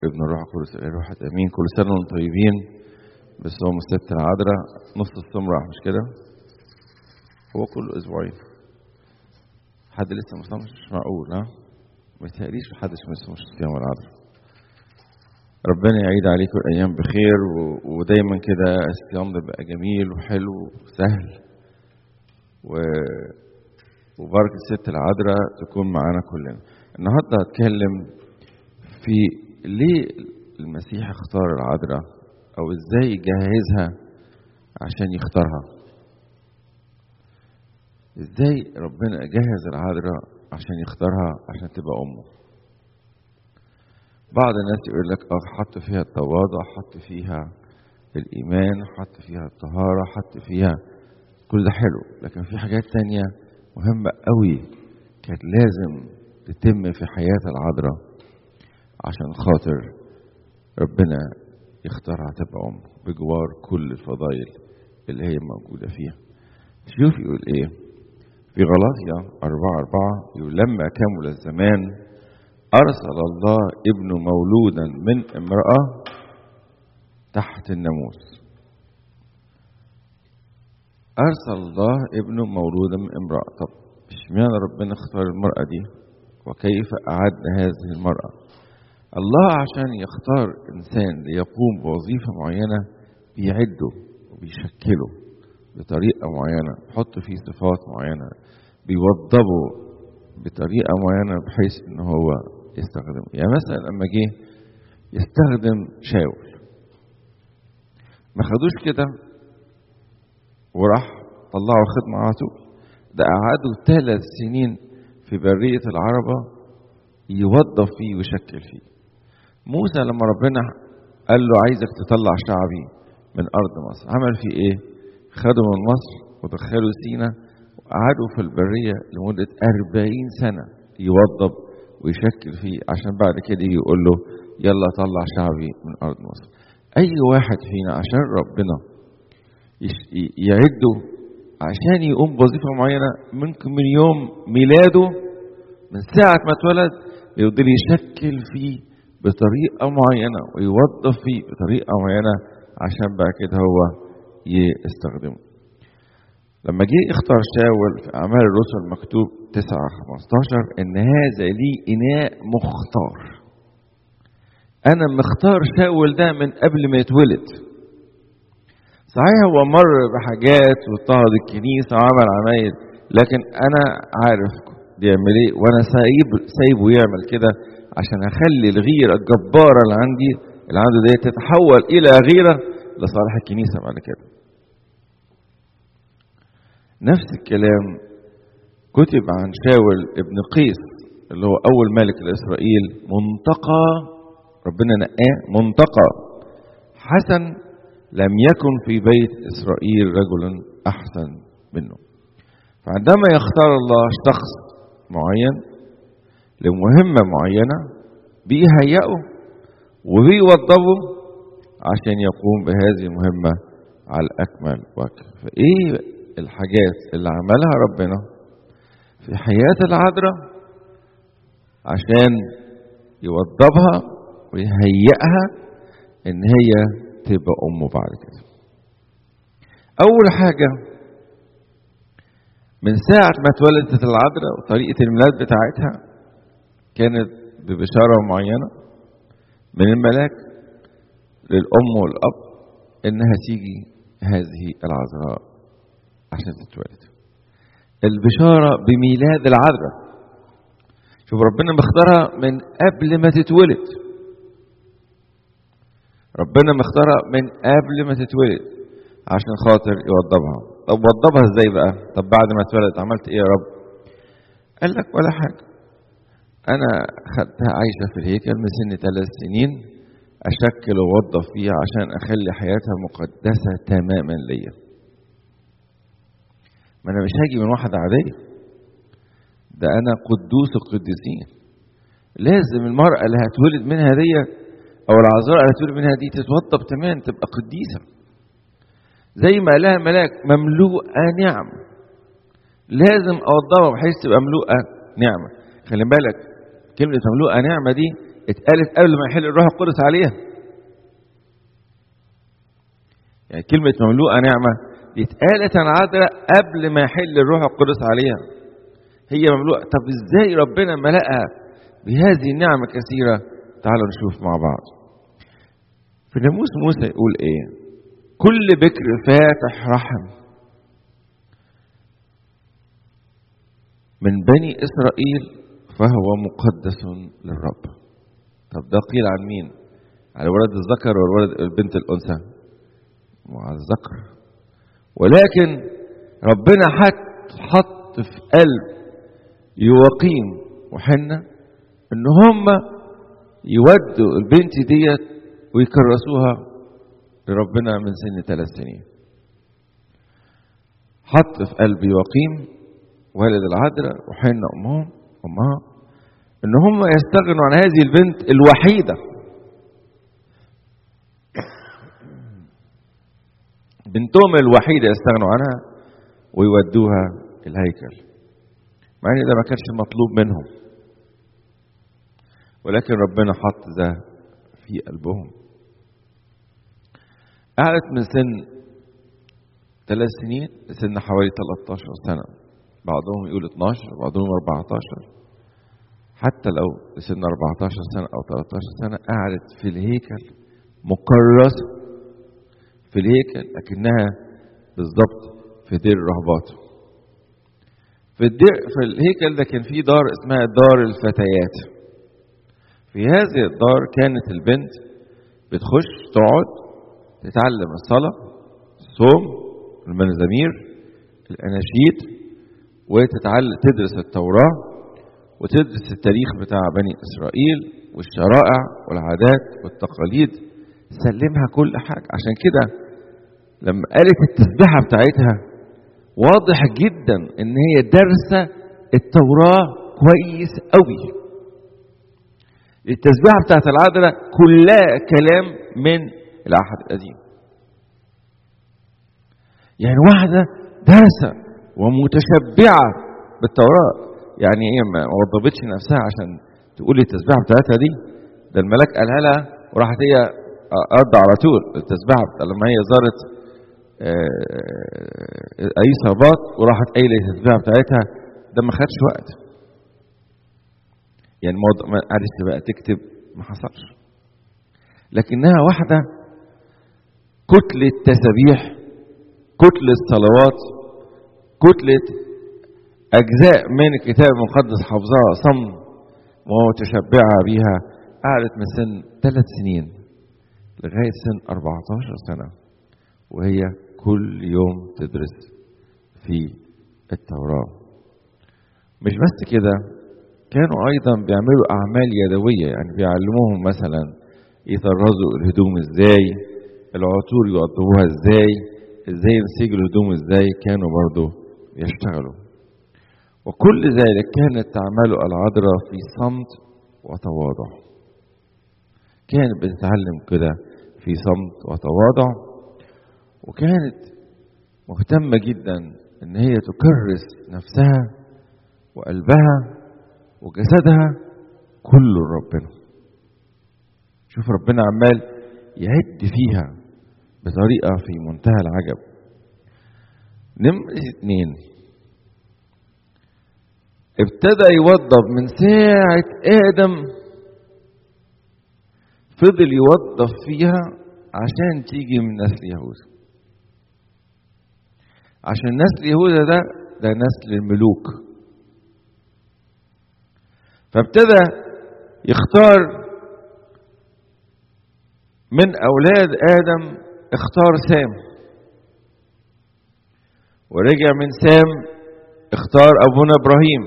ابن الروح القدس الروح امين كل سنه وانتم طيبين بصوم الست العذراء نص الصوم راح مش كده هو كل اسبوعين حد لسه ما صامش مش معقول ها ما يتهيأليش محدش ما يصومش الصيام العذراء ربنا يعيد عليكم الايام بخير و... ودايما كده الصيام ده بقى جميل وحلو وسهل و... وبركه الست العذراء تكون معانا كلنا النهارده هتكلم في ليه المسيح اختار العذراء او ازاي يجهزها عشان يختارها ازاي ربنا جهز العذراء عشان يختارها عشان تبقى امه بعض الناس يقول لك اه حط فيها التواضع حط فيها الايمان حط فيها الطهاره حط فيها كل ده حلو لكن في حاجات تانية مهمة قوي كانت لازم تتم في حياة العذراء عشان خاطر ربنا يختارها تبقى أم بجوار كل الفضائل اللي هي موجودة فيها شوف يقول إيه في غلاطيا أربعة أربعة يقول لما كمل الزمان أرسل الله ابنه مولودا من امرأة تحت الناموس أرسل الله ابنه مولودا من امرأة طب اشمعنى ربنا اختار المرأة دي وكيف أعد هذه المرأة الله عشان يختار إنسان ليقوم بوظيفة معينة بيعده وبيشكله بطريقة معينة بيحط فيه صفات معينة بيوضبه بطريقة معينة بحيث إن هو يستخدم يعني مثلا لما جه يستخدم شاول ما خدوش كده وراح طلعوا خدمة على طول ده قعدوا ثلاث سنين في برية العربة يوظف فيه ويشكل فيه موسى لما ربنا قال له عايزك تطلع شعبي من أرض مصر عمل فيه إيه؟ خدوا من مصر ودخلوا سينا وقعدوا في البرية لمدة أربعين سنة يوظف ويشكل فيه عشان بعد كده يقول له يلا طلع شعبي من أرض مصر أي واحد فينا عشان ربنا يعده عشان يقوم بوظيفة معينة ممكن من يوم ميلاده من ساعة ما اتولد يفضل يشكل فيه بطريقة معينة ويوظف فيه بطريقة معينة عشان بعد كده هو يستخدمه لما جه اختار شاول في أعمال الرسل مكتوب 9 15 إن هذا لي إناء مختار أنا مختار شاول ده من قبل ما يتولد صحيح هو مر بحاجات واضطهد الكنيسة وعمل عمايل لكن أنا عارف بيعمل إيه وأنا سايب سايبه يعمل كده عشان أخلي الغيرة الجبارة اللي عندي اللي عنده دي تتحول إلى غيرة لصالح الكنيسة بعد كده. نفس الكلام كتب عن شاول ابن قيس اللي هو أول ملك لإسرائيل منتقى ربنا نقاه منتقى حسن لم يكن في بيت إسرائيل رجل أحسن منه فعندما يختار الله شخص معين لمهمة معينة بيهيئه وبيوظفه عشان يقوم بهذه المهمة على أكمل وجه فإيه الحاجات اللي عملها ربنا في حياة العذراء عشان يوظفها ويهيئها إن هي تبقى أمه بعد كده أول حاجة من ساعة ما اتولدت العذراء وطريقة الميلاد بتاعتها كانت ببشارة معينة من الملاك للأم والأب إنها تيجي هذه العذراء عشان تتولد البشارة بميلاد العذراء شوف ربنا مختارها من قبل ما تتولد ربنا مختارها من قبل ما تتولد عشان خاطر يوضبها طب وضبها ازاي بقى طب بعد ما اتولد عملت ايه يا رب قال لك ولا حاجة انا خدتها عايشة في الهيكل من سن ثلاث سنين اشكل ووظف فيها عشان اخلي حياتها مقدسة تماما ليا ما انا مش هاجي من واحدة عادية ده انا قدوس القديسين لازم المرأة اللي هتولد منها دي او العذراء اللي هتولد منها دي تتوضب تمام تبقى قديسة زي ما قالها ملاك مملوءة نعم لازم اوضبها بحيث تبقى مملوءة نعمة خلي بالك كلمة مملوءة نعمة دي اتقالت قبل ما يحل الروح القدس عليها يعني كلمة مملوءة نعمة دي اتقالت عن عذراء قبل ما يحل الروح القدس عليها هي مملوءة طب ازاي ربنا ملأها بهذه النعمة كثيرة تعالوا نشوف مع بعض في ناموس موسى يقول ايه كل بكر فاتح رحم من بني إسرائيل فهو مقدس للرب طب ده قيل عن مين على ولد الذكر والولد البنت الأنثى وعلى الذكر ولكن ربنا حط حط في قلب يواقيم وحنة ان هم يودوا البنت ديت ويكرسوها لربنا من سن ثلاث سنين حط في قلب يواقيم والد العذراء وحنة أمهم أمها إن هم يستغنوا عن هذه البنت الوحيدة بنتهم الوحيدة يستغنوا عنها ويودوها الهيكل مع ان ده ما كانش مطلوب منهم ولكن ربنا حط ده في قلبهم قعدت من سن ثلاث سنين لسن حوالي 13 سنة بعضهم يقول 12 بعضهم 14 حتى لو لسن 14 سنة أو 13 سنة قعدت في الهيكل مكرسة في الهيكل لكنها بالضبط في دير الرهبات في الدير في الهيكل ده كان في دار اسمها دار الفتيات في هذه الدار كانت البنت بتخش تقعد تتعلم الصلاة الصوم المنزمير الأناشيد وتتعلم تدرس التوراة وتدرس التاريخ بتاع بني إسرائيل والشرائع والعادات والتقاليد سلمها كل حاجة عشان كده لما قالت التسبيحة بتاعتها واضح جدا ان هي دارسة التوراة كويس قوي التسبيحة بتاعت العذراء كلها كلام من العهد القديم يعني واحدة دارسة ومتشبعة بالتوراة يعني هي ما وضبتش نفسها عشان تقول لي التسبيحة بتاعتها دي ده الملاك قالها لها وراحت هي قضى على طول التسبيحة لما هي زارت اي صلبات وراحت قايله التسبيحه بتاعتها ده ما خدش وقت يعني الموضوع ما قعدتش بقى تكتب ما حصلش لكنها واحده كتله تسابيح كتله صلوات كتله اجزاء من الكتاب المقدس حافظاها صم ومتشبعه بيها قعدت من سن ثلاث سنين لغايه سن 14 سنه وهي كل يوم تدرس في التوراة مش بس كده كانوا أيضا بيعملوا أعمال يدوية يعني بيعلموهم مثلا يطرزوا الهدوم ازاي العطور يوضبوها ازاي ازاي ينسجوا الهدوم ازاي كانوا برضو يشتغلوا وكل ذلك كانت تعمله العذراء في صمت وتواضع كانت بتتعلم كده في صمت وتواضع وكانت مهتمة جدا ان هي تكرس نفسها وقلبها وجسدها كله لربنا شوف ربنا عمال يعد فيها بطريقة في منتهى العجب نمرة اتنين ابتدى يوضب من ساعة آدم فضل يوظف فيها عشان تيجي من نسل يهوذا عشان نسل يهوذا ده ده نسل الملوك فابتدى يختار من أولاد آدم اختار سام ورجع من سام اختار أبونا إبراهيم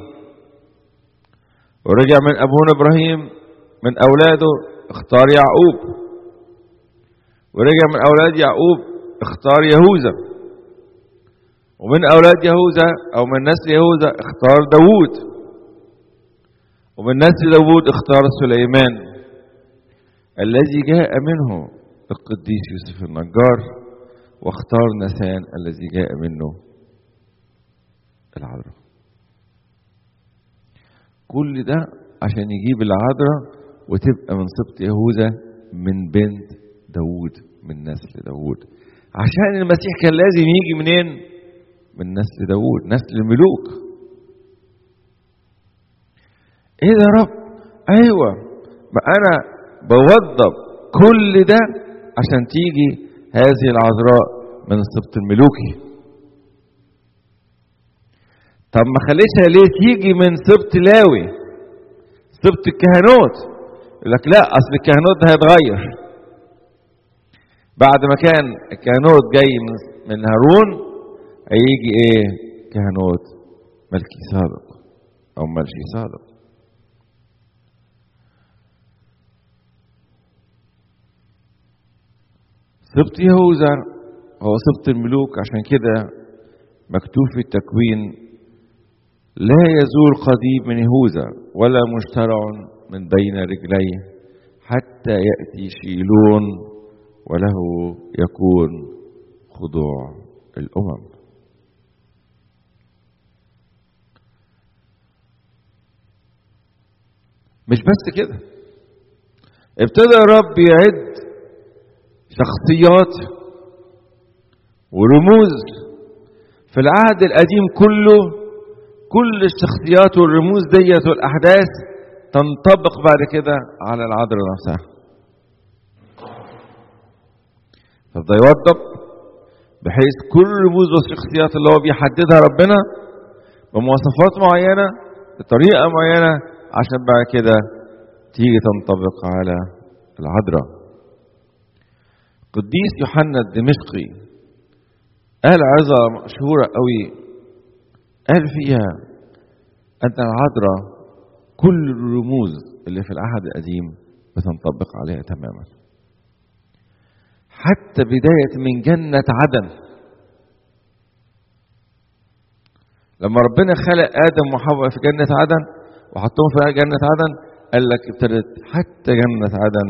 ورجع من أبونا إبراهيم من أولاده اختار يعقوب ورجع من أولاد يعقوب اختار يهوذا ومن أولاد يهوذا أو من نسل يهوذا اختار داوود ومن نسل داوود اختار سليمان الذي جاء منه القديس يوسف النجار واختار نسان الذي جاء منه العذراء كل ده عشان يجيب العذراء وتبقى من سبط يهوذا من بنت داوود من نسل داوود عشان المسيح كان لازم يجي منين من نسل داوود نسل الملوك ايه ده يا رب ايوه ما انا بوضب كل ده عشان تيجي هذه العذراء من السبط الملوكي طب ما خليتها ليه تيجي من سبط لاوي سبط الكهنوت يقول لك لا اصل الكهنوت ده هيتغير بعد ما كان الكهنوت جاي من من هارون هيجي ايه كهنوت ملكي صادق او ملشي صادق سبط يهوذا هو سبط الملوك عشان كده مكتوب في التكوين لا يزول قضيب من يهوذا ولا مشترع من بين رجليه حتى يأتي شيلون وله يكون خضوع الأمم مش بس كده ابتدى الرب يعد شخصيات ورموز في العهد القديم كله كل الشخصيات والرموز ديت والأحداث تنطبق بعد كده على العذراء نفسها فده يوضب بحيث كل الرموز والشخصيات اللي هو بيحددها ربنا بمواصفات معينة بطريقة معينة عشان بعد كده تيجي تنطبق على العذراء قديس يوحنا الدمشقي قال عظة مشهورة قوي قال فيها أن العذراء كل الرموز اللي في العهد القديم بتنطبق عليها تماما حتى بداية من جنة عدن لما ربنا خلق آدم وحواء في جنة عدن وحطهم في جنة عدن قال لك ابتدت حتى جنة عدن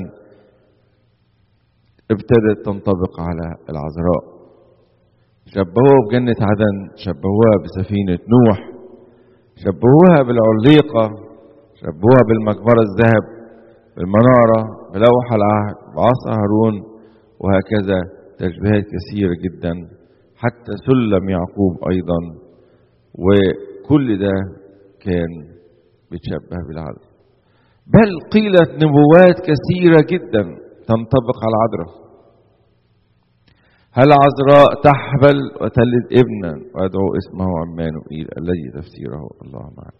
ابتدت تنطبق على العذراء شبهوها بجنة عدن شبهوها بسفينة نوح شبهوها بالعليقة شبهوها بالمقبرة الذهب بالمنارة بلوح العهد بعصا هارون وهكذا تشبيهات كثيرة جدا حتى سلم يعقوب أيضا وكل ده كان بيتشبه بالعذراء بل قيلت نبوات كثيرة جدا تنطبق على العذراء هل عذراء تحبل وتلد ابنا ويدعو اسمه عمانوئيل الذي تفسيره الله معه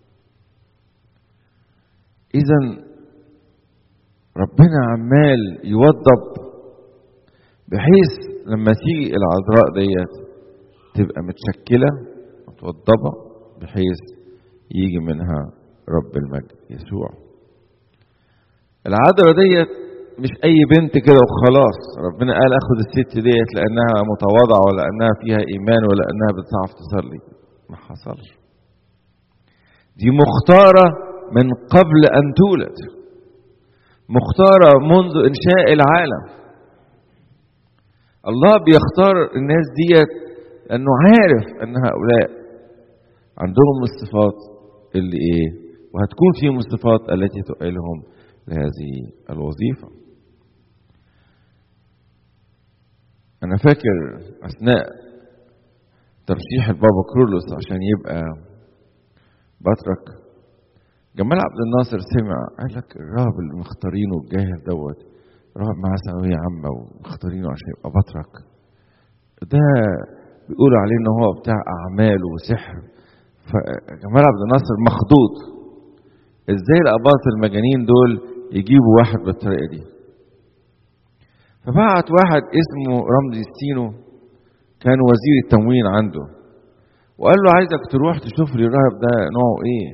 اذا ربنا عمال يوضب بحيث لما تيجي العذراء ديت تبقى متشكله متوضبه بحيث يجي منها رب المجد يسوع العذراء ديت مش اي بنت كده وخلاص ربنا قال اخد الست ديت لانها متواضعه ولا انها فيها ايمان ولا انها بتعرف تصلي ما حصلش دي مختاره من قبل ان تولد مختاره منذ انشاء العالم الله بيختار الناس ديت لانه عارف ان هؤلاء عندهم الصفات اللي ايه وهتكون فيهم الصفات التي تؤهلهم لهذه الوظيفه أنا فاكر أثناء ترشيح البابا كرولوس عشان يبقى بطرك جمال عبد الناصر سمع قال لك الراهب اللي مختارينه الجاهل دوت راهب معاه ثانوية عامة ومختارينه عشان يبقى بطرك ده بيقولوا عليه إن هو بتاع أعمال وسحر فجمال عبد الناصر مخضوض إزاي الأباط المجانين دول يجيبوا واحد بالطريقة دي فبعت واحد اسمه رمزي ستينو كان وزير التموين عنده وقال له عايزك تروح تشوف لي الراهب ده نوعه ايه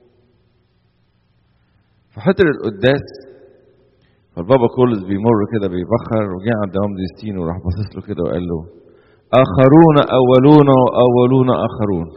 فحضر القداس فالبابا كولز بيمر كده بيبخر وجه عند رمزي ستينو وراح باصص له كده وقال له اخرون اولون واولون اخرون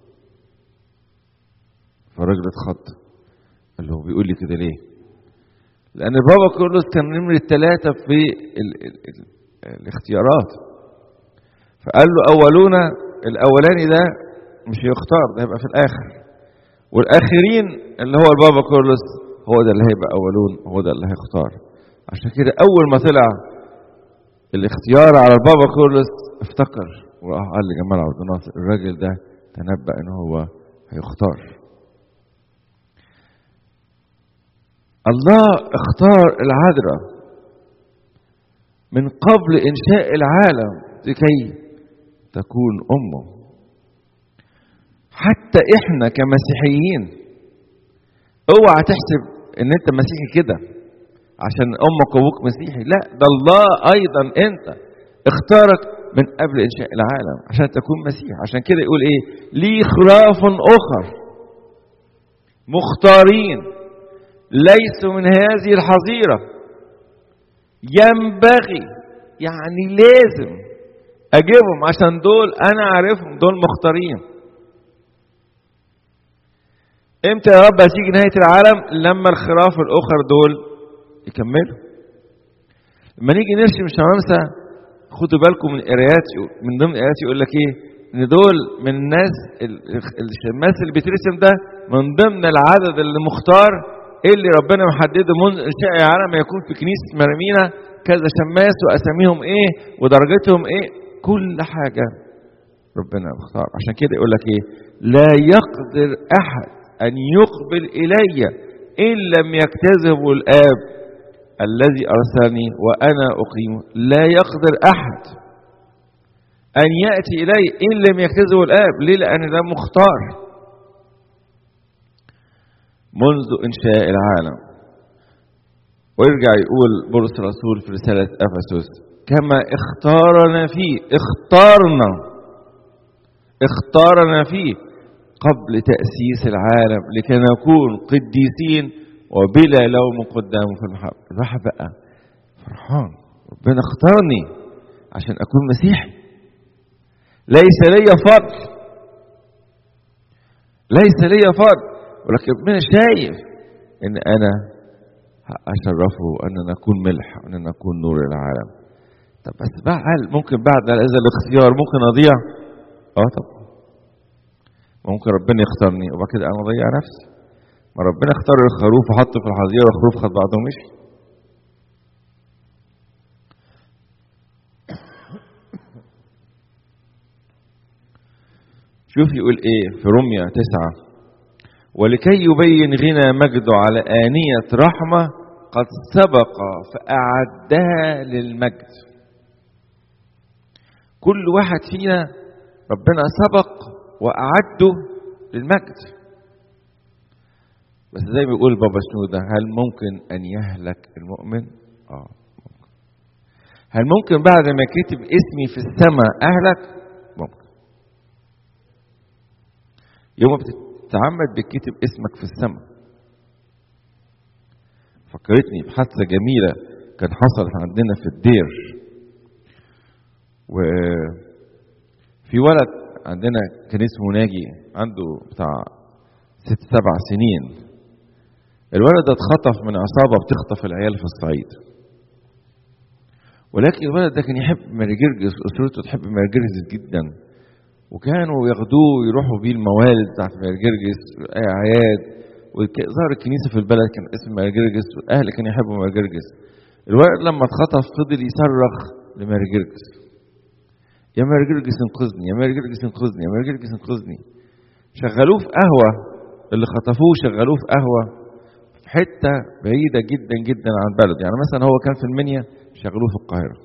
فالراجل اتخض قال له بيقول لي كده ليه لأن البابا كورلوس كان نمرة ثلاثة في ال ال ال الاختيارات فقال له أولون الأولاني ده مش هيختار ده هيبقى في الآخر والآخرين اللي هو البابا كورلوس هو ده اللي هيبقى اولون هو ده اللي هيختار عشان كده اول ما طلع الاختيار على البابا كورلس افتكر وراح قال لجمال عبد الناصر الراجل ده تنبأ ان هو هيختار الله اختار العذراء من قبل انشاء العالم لكي تكون امه حتى احنا كمسيحيين اوعى تحسب ان انت مسيحي كده عشان امك وابوك مسيحي لا ده الله ايضا انت اختارك من قبل انشاء العالم عشان تكون مسيح عشان كده يقول ايه لي خراف اخر مختارين ليسوا من هذه الحظيره ينبغي يعني لازم اجيبهم عشان دول انا عارفهم دول مختارين امتى يا رب هتيجي نهايه العالم لما الخراف الاخر دول يكملوا لما نيجي نرسم شمامسه خدوا بالكم من قرايات من ضمن قرايات يقول لك ايه ان دول من الناس الشماس اللي بيترسم ده من ضمن العدد اللي مختار اللي ربنا محدده منذ انشاء العالم يكون في كنيسه مرمينا كذا شماس واساميهم ايه ودرجتهم ايه كل حاجه ربنا مختار عشان كده يقول لك ايه لا يقدر احد ان يقبل الي ان لم يكتذبه الاب الذي ارسلني وانا اقيمه لا يقدر احد ان ياتي الي ان لم يكتذبه الاب ليه لان ده مختار منذ انشاء العالم ويرجع يقول بولس الرسول في رساله افسس كما اختارنا فيه اختارنا اختارنا فيه قبل تأسيس العالم لكي نكون قديسين وبلا لوم قدامه في المحبة الواحد بقى فرحان ربنا اختارني عشان أكون مسيحي ليس لي فضل ليس لي فضل ولكن ربنا شايف ان انا اشرفه وان انا اكون ملح وان انا اكون نور العالم طب بس بقى هل ممكن بعد هذا الاختيار ممكن اضيع اه طب ممكن ربنا يختارني وبعد كده انا اضيع نفسي ما ربنا اختار الخروف وحطه في الحظيره والخروف خد بعضه ومشي شوف يقول ايه في رمية تسعة ولكي يبين غنى مجده على آنية رحمة قد سبق فأعدها للمجد كل واحد فينا ربنا سبق وأعده للمجد بس زي ما بيقول بابا شنودة هل ممكن أن يهلك المؤمن؟ آه ممكن هل ممكن بعد ما كتب اسمي في السماء أهلك؟ ممكن يوم ما بتتعمد بيتكتب اسمك في السماء فكرتني بحادثة جميلة كان حصلت عندنا في الدير وفي ولد عندنا كان اسمه ناجي عنده بتاع ست سبع سنين الولد ده اتخطف من عصابة بتخطف العيال في الصعيد ولكن الولد ده كان يحب مارجرجس أسرته تحب مارجرجس جدا وكانوا ياخدوه يروحوا بيه الموالد بتاعت مارجرجس أعياد وظهر الكنيسة في البلد كان اسم مارجرجس والأهل كانوا يحبوا مارجرجس الولد لما اتخطف فضل يصرخ لمارجرجس يا مارجرجس انقذني يا مارجرجس انقذني يا مارجرجس انقذني شغلوه في قهوة اللي خطفوه شغلوه في قهوة في حتة بعيدة جدا جدا عن بلد يعني مثلا هو كان في المنيا شغلوه في القاهرة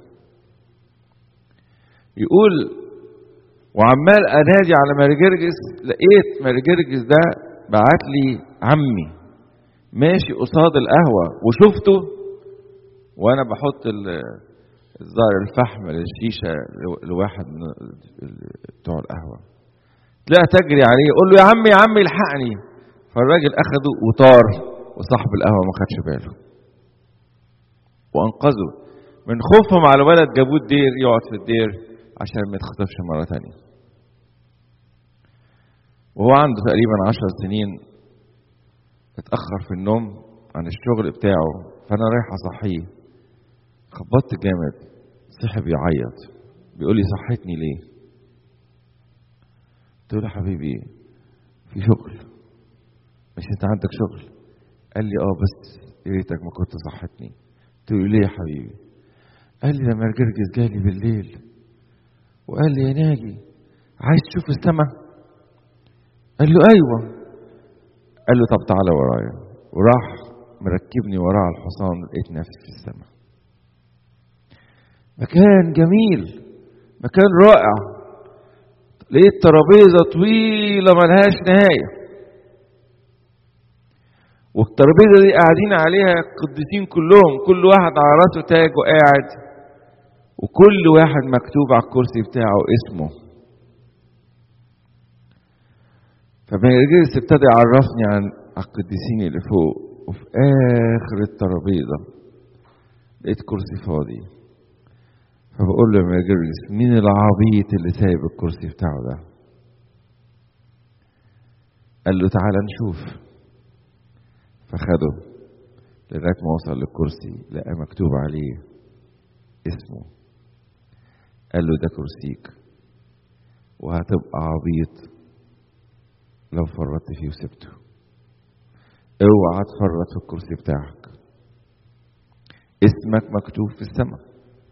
يقول وعمال انادي على مارجرجس لقيت مارجرجس ده بعت لي عمي ماشي قصاد القهوة وشفته وانا بحط الظاهر الفحم للشيشة لواحد من بتوع القهوة طلعت اجري عليه اقول له يا عمي يا عمي الحقني فالراجل اخده وطار وصاحب القهوة ما خدش باله وانقذه من خوفهم على الولد جابوه الدير يقعد في الدير عشان ما يتخطفش مرة تانية وهو عنده تقريبا عشر سنين اتأخر في النوم عن الشغل بتاعه فأنا رايح أصحيه خبطت جامد صحي بيعيط بيقول لي صحتني ليه؟ قلت له حبيبي في شغل مش انت عندك شغل قال لي اه بس يا ريتك ما كنت صحتني قلت له ليه يا حبيبي قال لي لما الجرجس جالي بالليل وقال لي يا ناجي عايز تشوف السماء قال له ايوه قال له طب تعالى ورايا وراح مركبني وراه على الحصان لقيت نفسي في السماء مكان جميل مكان رائع لقيت ترابيزه طويله ملهاش نهايه والترابيزه دي قاعدين عليها القديسين كلهم كل واحد على راسه تاج وقاعد وكل واحد مكتوب على الكرسي بتاعه اسمه فبنجلس ابتدى يعرفني عن القديسين اللي فوق وفي اخر الترابيزه لقيت كرسي فاضي فبقول له يا جرجس مين العبيط اللي سايب الكرسي بتاعه ده قال له تعالى نشوف فخده لغايه ما وصل للكرسي لقى مكتوب عليه اسمه قال له ده كرسيك وهتبقى عبيط لو فرطت فيه وسبته اوعى تفرط في الكرسي بتاعك اسمك مكتوب في السماء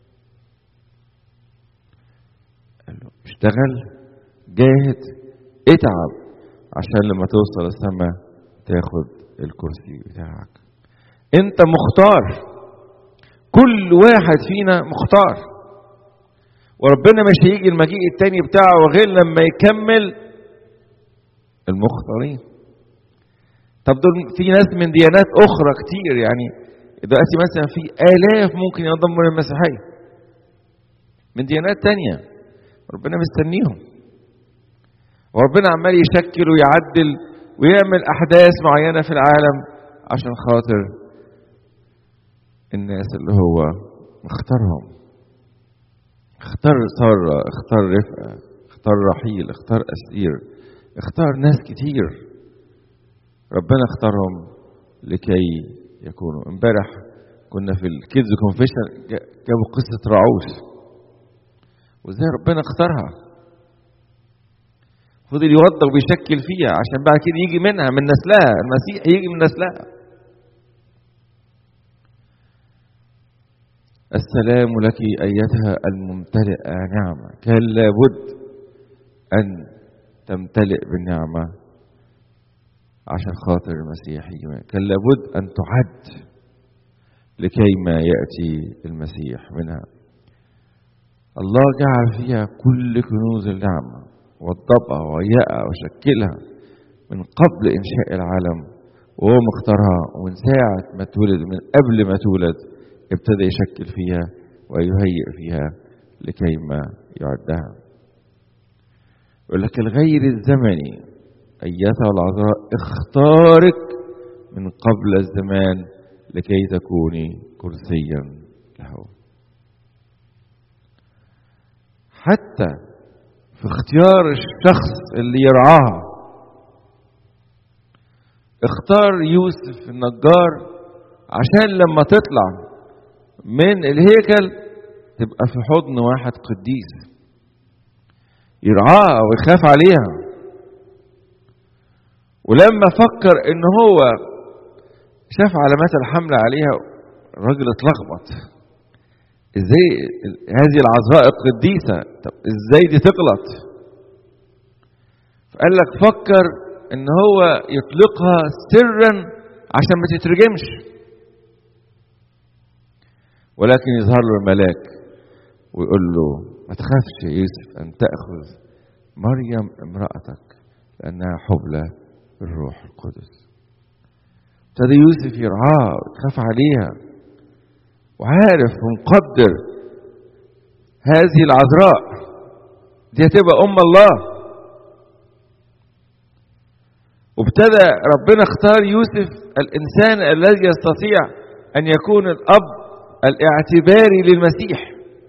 قال له اشتغل جاهد اتعب عشان لما توصل السماء تاخد الكرسي بتاعك انت مختار كل واحد فينا مختار وربنا مش هيجي المجيء التاني بتاعه غير لما يكمل المختارين طب دول في ناس من ديانات اخرى كتير يعني دلوقتي مثلا في الاف ممكن ينضموا للمسيحيه من ديانات تانية ربنا مستنيهم وربنا عمال يشكل ويعدل ويعمل احداث معينه في العالم عشان خاطر الناس اللي هو مختارهم اختار سارة اختار رفقة اختار رحيل اختار أسير اختار ناس كتير ربنا اختارهم لكي يكونوا امبارح كنا في الكيدز كونفيشن جابوا قصة رعوس وازاي ربنا اختارها فضل يوضح ويشكل فيها عشان بعد كده يجي منها من نسلها المسيح يجي من نسلها السلام لك ايتها الممتلئه نعمه كان لابد ان تمتلئ بالنعمه عشان خاطر المسيح يجي كان لابد ان تعد لكي ما ياتي المسيح منها الله جعل فيها كل كنوز النعمه وضبها وهيئها وشكلها من قبل انشاء العالم وهو مختارها ومن ساعه ما تولد من قبل ما تولد ابتدى يشكل فيها ويهيئ فيها لكي ما يعدها يقول لك الغير الزمني أيتها العذراء اختارك من قبل الزمان لكي تكوني كرسيا له حتى في اختيار الشخص اللي يرعاها اختار يوسف النجار عشان لما تطلع من الهيكل تبقى في حضن واحد قديس يرعاها ويخاف عليها ولما فكر ان هو شاف علامات الحمل عليها الراجل اتلخبط ازاي هذه العذراء القديسة طب ازاي دي تغلط فقال لك فكر ان هو يطلقها سرا عشان ما تترجمش ولكن يظهر له الملاك ويقول له ما تخافش يا يوسف ان تاخذ مريم امراتك لانها حبلى بالروح القدس ابتدى يوسف يرعاها ويخاف عليها وعارف ومقدر هذه العذراء دي هتبقى ام الله وابتدى ربنا اختار يوسف الانسان الذي يستطيع ان يكون الاب الاعتباري للمسيح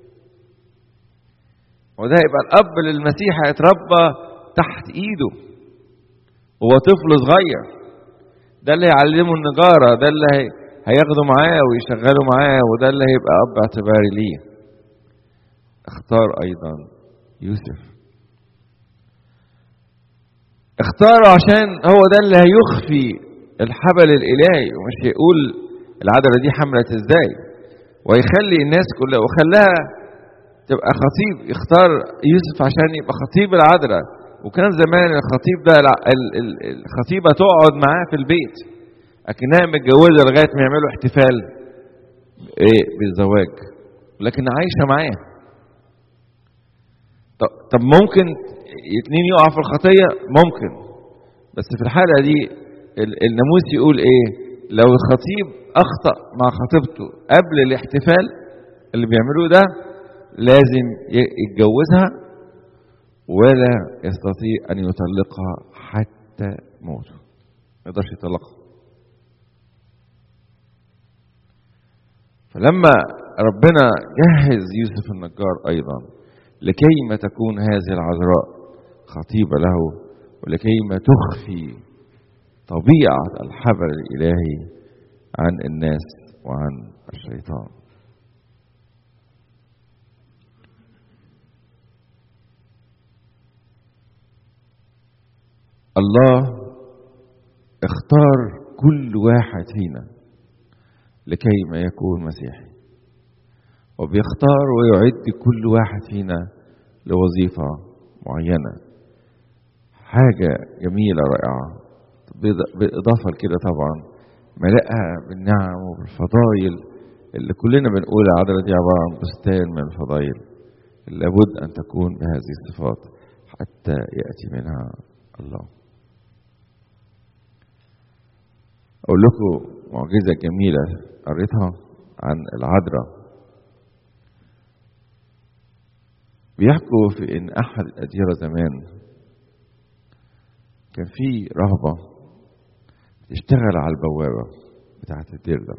وده يبقى الاب للمسيح هيتربى تحت ايده هو طفل صغير ده اللي هيعلمه النجاره ده اللي هي هياخده معاه ويشغله معاه وده اللي هيبقى اب اعتباري ليه اختار ايضا يوسف اختاره عشان هو ده اللي هيخفي الحبل الالهي ومش هيقول العذراء دي حملت ازاي ويخلي الناس كلها وخلاها تبقى خطيب يختار يوسف عشان يبقى خطيب العذراء وكان زمان الخطيب ده الخطيبة تقعد معاه في البيت أكنها متجوزة لغاية ما يعملوا احتفال إيه بالزواج لكن عايشة معاه طب ممكن اتنين يقعوا في الخطية ممكن بس في الحالة دي الناموس يقول ايه لو الخطيب اخطأ مع خطيبته قبل الاحتفال اللي بيعملوه ده لازم يتجوزها ولا يستطيع ان يطلقها حتى موته ما يقدرش يطلقها فلما ربنا جهز يوسف النجار ايضا لكي ما تكون هذه العذراء خطيبه له ولكي ما تخفي طبيعه الحبل الالهي عن الناس وعن الشيطان الله اختار كل واحد فينا لكي ما يكون مسيحي وبيختار ويعد كل واحد فينا لوظيفة معينة حاجة جميلة رائعة بالإضافة لكده طبعا ملأها بالنعم وبالفضائل اللي كلنا بنقول العذراء دي عبارة عن بستان من الفضائل لابد أن تكون بهذه الصفات حتى يأتي منها الله أقول لكم معجزة جميلة قريتها عن العذراء بيحكوا في إن أحد الأديرة زمان كان في رهبة تشتغل على البوابة بتاعة الدير ده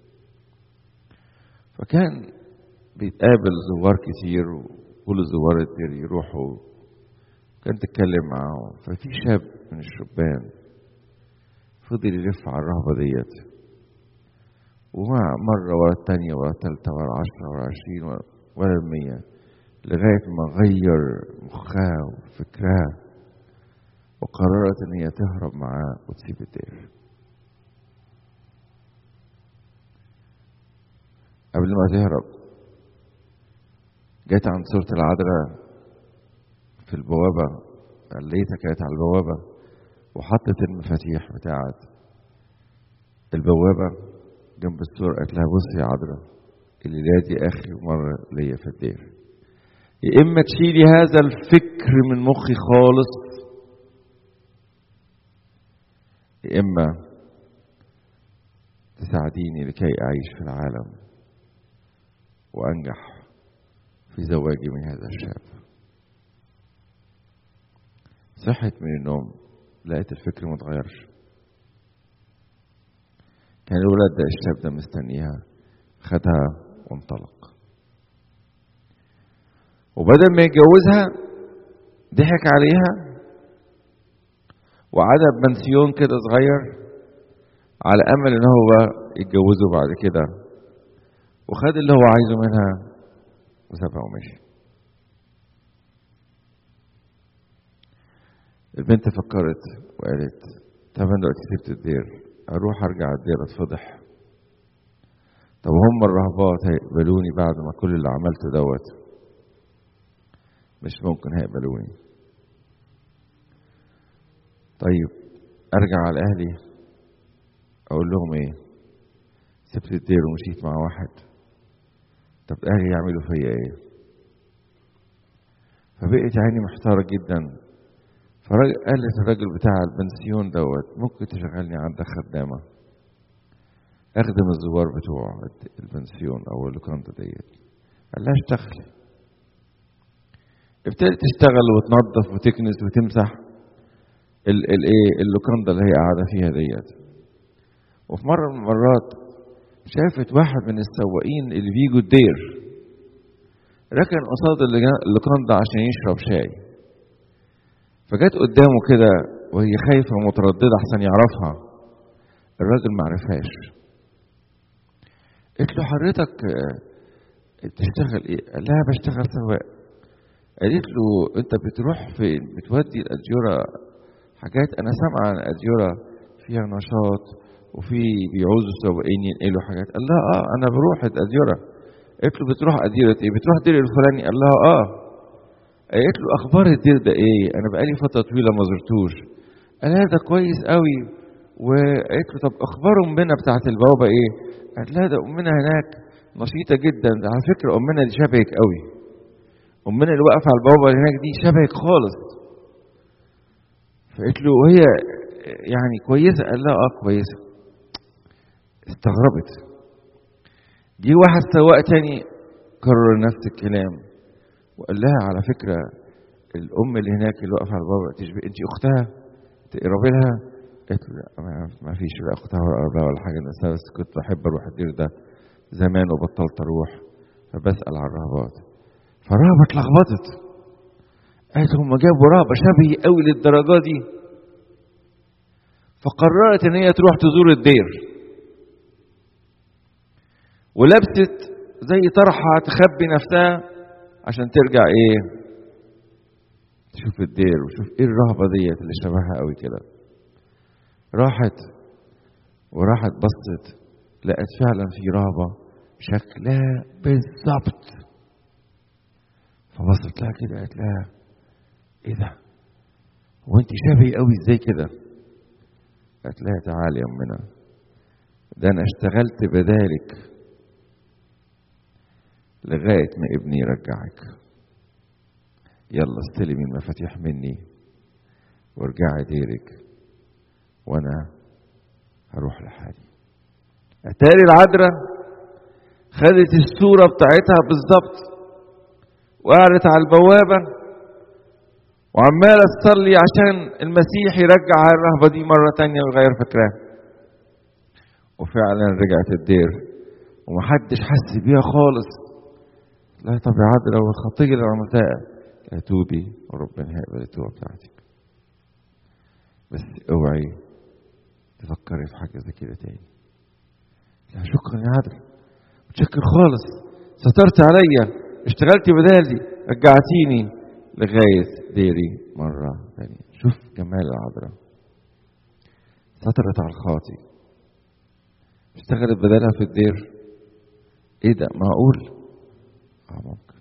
فكان بيتقابل زوار كتير وكل زوار الدير يروحوا كان تتكلم معاهم ففي شاب من الشبان فضل يلف على الرهبة ديت ومع مرة ورا التانية ورا التالتة ورا عشرة ورا عشرين ورا المية لغاية ما غير مخها وفكرها وقررت ان هي تهرب معاه وتسيب الدير قبل ما تهرب جت عند صورة العذراء في البوابة لقيتها كانت على البوابة وحطت المفاتيح بتاعت البوابة جنب الصورة قالت لها بصي يا عذراء الليلة دي آخر مرة ليا في الدير يا إما تشيلي هذا الفكر من مخي خالص يا إما تساعديني لكي أعيش في العالم وأنجح في زواجي من هذا الشاب صحت من النوم لقيت الفكر ما اتغيرش كان الولد ده الشاب ده مستنيها خدها وانطلق وبدل ما يتجوزها ضحك عليها وعدى بنسيون كده صغير على امل ان هو يتجوزه بعد كده وخد اللي هو عايزه منها وسابها ومشي البنت فكرت وقالت طب انا دلوقتي سبت الدير اروح ارجع الدير اتفضح طب هم الرهبات هيقبلوني بعد ما كل اللي عملته دوت مش ممكن هيقبلوني طيب ارجع على اهلي اقول لهم ايه سبت الدير ومشيت مع واحد طب اهلي يعملوا فيا ايه فبقيت عيني محتارة جدا فقالت الراجل بتاع البنسيون دوت ممكن تشغلني عندك خدامة اخدم الزوار بتوع البنسيون او اللوكاندا ديت قال لها اشتغلي ابتدت تشتغل وتنظف وتكنس وتمسح الايه اللوكاندا اللي هي قاعده فيها ديت وفي مره من المرات شافت واحد من السواقين اللي بيجوا الدير ركن قصاد اللوكاندا عشان يشرب شاي فجت قدامه كده وهي خايفة ومترددة عشان يعرفها الراجل ما عرفهاش قلت له حضرتك بتشتغل ايه؟ قال لها بشتغل سواق قالت له انت بتروح فين؟ بتودي الأديرة حاجات أنا سامعة عن الأديرة فيها نشاط وفي بيعوزوا سواقين ينقلوا حاجات قال لها اه انا بروح الاديره قالت له بتروح اديره ايه بتروح دير الفلاني قال لها اه قالت له اخبار الدير ده ايه انا بقالي فتره طويله ما زرتوش قال لها ده كويس قوي وقالت له طب اخبار امنا بتاعت البوابه ايه قالت لها ده امنا هناك نشيطه جدا ده على فكره امنا دي شبهك قوي امنا اللي واقفه على البوابه اللي هناك دي شبهك خالص فقالت له وهي يعني كويسه قال لها اه كويسه استغربت جه واحد سواق تاني كرر نفس الكلام وقال لها على فكره الام اللي هناك اللي واقفه على البابا تشبه انت اختها تقربي لها قالت له لا ما فيش لا اختها ولا قربها ولا حاجه بس بس كنت بحب اروح الدير ده زمان وبطلت اروح فبسال على الرهبات فالرهبه اتلخبطت قالت هم جابوا رهبه شبهي قوي للدرجه دي فقررت ان هي تروح تزور الدير ولبست زي طرحه تخبي نفسها عشان ترجع ايه تشوف الدير وشوف ايه الرهبه ديت اللي شبهها قوي كده راحت وراحت بصت لقت فعلا في رهبه شكلها بالظبط فبصت لها كده قالت لها ايه ده هو انت شبهي قوي ازاي كده قالت لها تعالي يا امنا ده انا اشتغلت بذلك لغايه ما ابني يرجعك يلا استلمي المفاتيح مني وارجعي ديرك وانا هروح لحالي اتاري العذراء خدت الصورة بتاعتها بالظبط وقعدت على البوابة وعمالة تصلي عشان المسيح يرجع الرهبة دي مرة تانية ويغير فكرها وفعلا رجعت الدير ومحدش حس بيها خالص لا طب يا عذراء والخطية اللي عملتها توبي وربنا هيقبل التوبة بتاعتك بس اوعي تفكري في حاجة زي كده تاني لا شكرا يا عادل متشكر خالص سترت عليا اشتغلتي بدالي رجعتيني لغاية ديري مرة ثانية شوف جمال العذراء سترت على الخاطي اشتغلت بدالها في الدير ايه ده معقول اه ممكن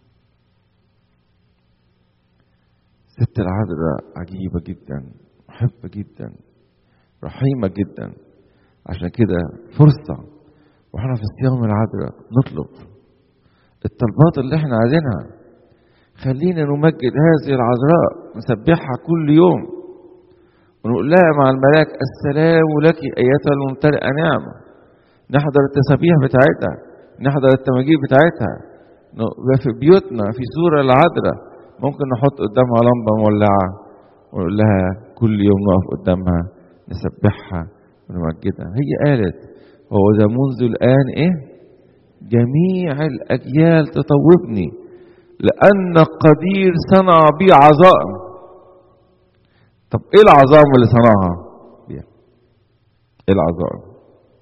ست العذراء عجيبة جدا محبة جدا رحيمة جدا عشان كده فرصة واحنا في الصيام العذراء نطلب الطلبات اللي احنا عايزينها خلينا نمجد هذه العذراء نسبحها كل يوم ونقول لها مع الملاك السلام لك ايتها الممتلئه نعمه نحضر التسابيح بتاعتها نحضر التماجيد بتاعتها نبقى في بيوتنا في صوره العذراء ممكن نحط قدامها لمبه مولعه ونقول لها كل يوم نقف قدامها نسبحها ونمجدها هي قالت هو ذا منذ الآن إيه جميع الأجيال تطوبني لأن قدير صنع بي عظائم طب إيه العظائم اللي صنعها بيها إيه العظائم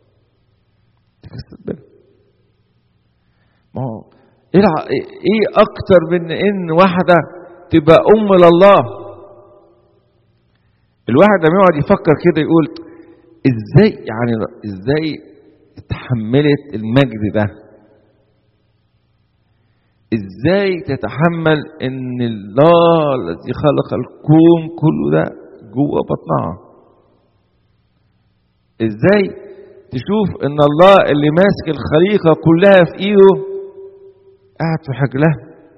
ما هو إيه, الع... إيه أكتر من إن واحدة تبقى أم لله الواحد لما يقعد يفكر كده يقول ازاي يعني ازاي تحملت المجد ده ازاي تتحمل ان الله الذي خلق الكون كله ده جوه بطنها ازاي تشوف ان الله اللي ماسك الخليقة كلها في ايده قاعد في حجلها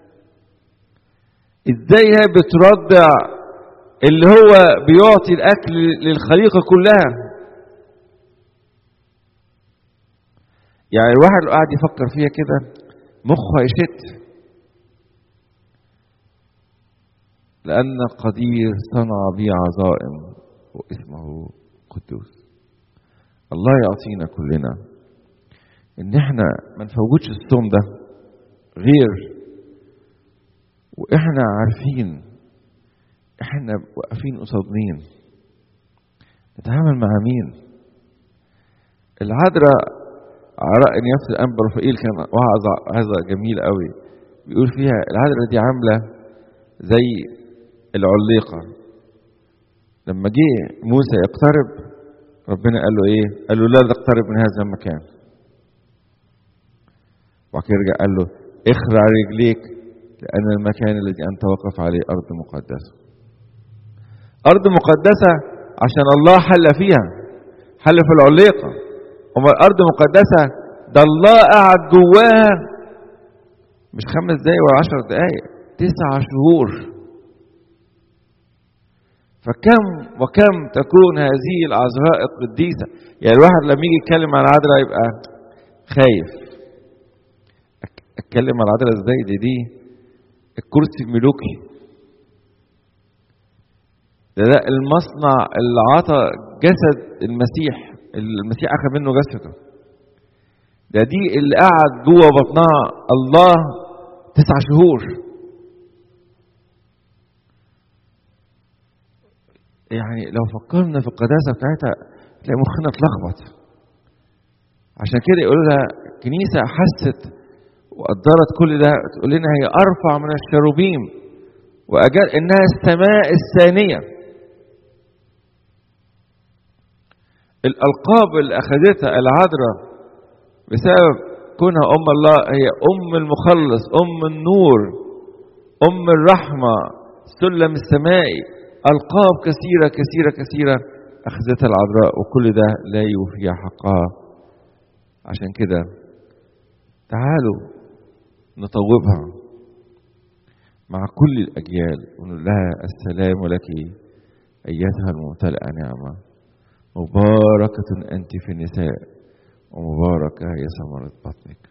ازاي هي بترضع اللي هو بيعطي الاكل للخليقة كلها يعني الواحد لو قاعد يفكر فيها كده مخه هيشت لأن قدير صنع بي عظائم واسمه قدوس الله يعطينا كلنا ان احنا ما نفوتش الصوم ده غير واحنا عارفين احنا واقفين قصاد مين نتعامل مع مين العذراء عراء نفس الانبا رفائيل كان وعظ هذا جميل قوي بيقول فيها العذراء دي عامله زي العليقه لما جه موسى يقترب ربنا قال له ايه قال له لا تقترب من هذا المكان وبعد كده رجع قال له اخرع رجليك لان المكان الذي انت واقف عليه ارض مقدسه ارض مقدسه عشان الله حل فيها حل في العليقه اما الارض مقدسه ده الله قعد جواها مش خمس دقايق ولا عشر دقايق تسع شهور فكم وكم تكون هذه العذراء القديسة يعني الواحد لما يجي يتكلم عن العذراء يبقى خايف اتكلم عن العذراء ازاي دي دي الكرسي الملوكي ده, ده المصنع اللي عطى جسد المسيح المسيح اخذ منه جسده ده دي اللي قعد جوه بطنها الله تسع شهور يعني لو فكرنا في القداسه بتاعتها تلاقي مخنا اتلخبط عشان كده يقولوا لها الكنيسه حست وقدرت كل ده تقول لنا هي ارفع من الشروبيم واجل انها السماء الثانيه الالقاب اللي اخذتها العذراء بسبب كونها ام الله هي ام المخلص ام النور ام الرحمه السلم السمائي ألقاب كثيرة كثيرة كثيرة أخذتها العذراء وكل ده لا يوفي حقها عشان كده تعالوا نطوبها مع كل الأجيال ونقول لها السلام لك أيتها الممتلئة نعمة مباركة أنت في النساء ومباركة هي ثمرة بطنك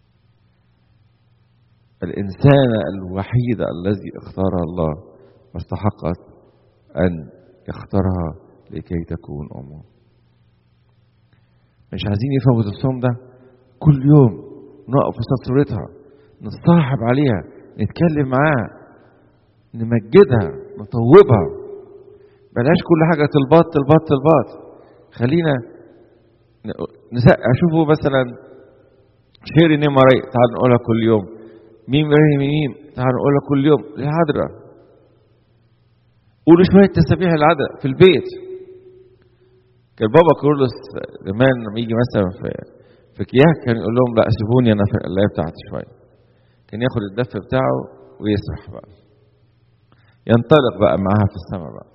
الإنسانة الوحيدة الذي اختارها الله واستحقت أن يختارها لكي تكون أمه مش عايزين يفوت الصوم ده كل يوم نقف في صورتها نتصاحب عليها نتكلم معاها نمجدها نطوبها بلاش كل حاجة طلبات طلبات طلبات خلينا اشوفوا مثلا شيري نيماري تعال نقولها كل يوم ميم ريم ميم تعال نقولها كل يوم العذراء قولوا شوية تسابيح العدد في البيت كان بابا كورلس زمان لما يجي مثلا في في كياك كان يقول لهم لا سيبوني انا في القلايه بتاعتي شويه كان ياخد الدف بتاعه ويسرح بقى ينطلق بقى معاها في السماء بقى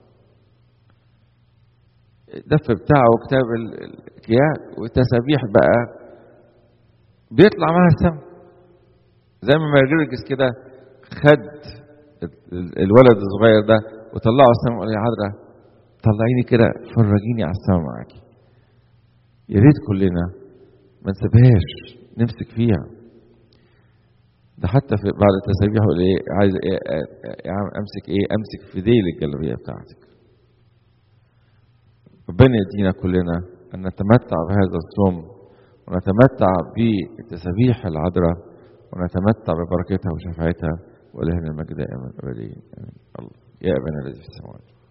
الدف بتاعه وكتاب الكياك والتسابيح بقى بيطلع معاها السماء زي ما مرجرجس كده خد الولد الصغير ده وطلعه السماء وقال يا عذراء طلعيني كده فرجيني على السماء معاكي يا ريت كلنا ما نسيبهاش نمسك فيها ده حتى في بعد التسابيح يقول ايه عايز إيه يا عم امسك ايه امسك في ديل الجلابيه بتاعتك ربنا يدينا كلنا ان نتمتع بهذا الصوم ونتمتع بالتسابيح العذراء ونتمتع ببركتها وشفاعتها ولهنا المجد دائما ابديا امين الله يا ابنا الذي في السماوات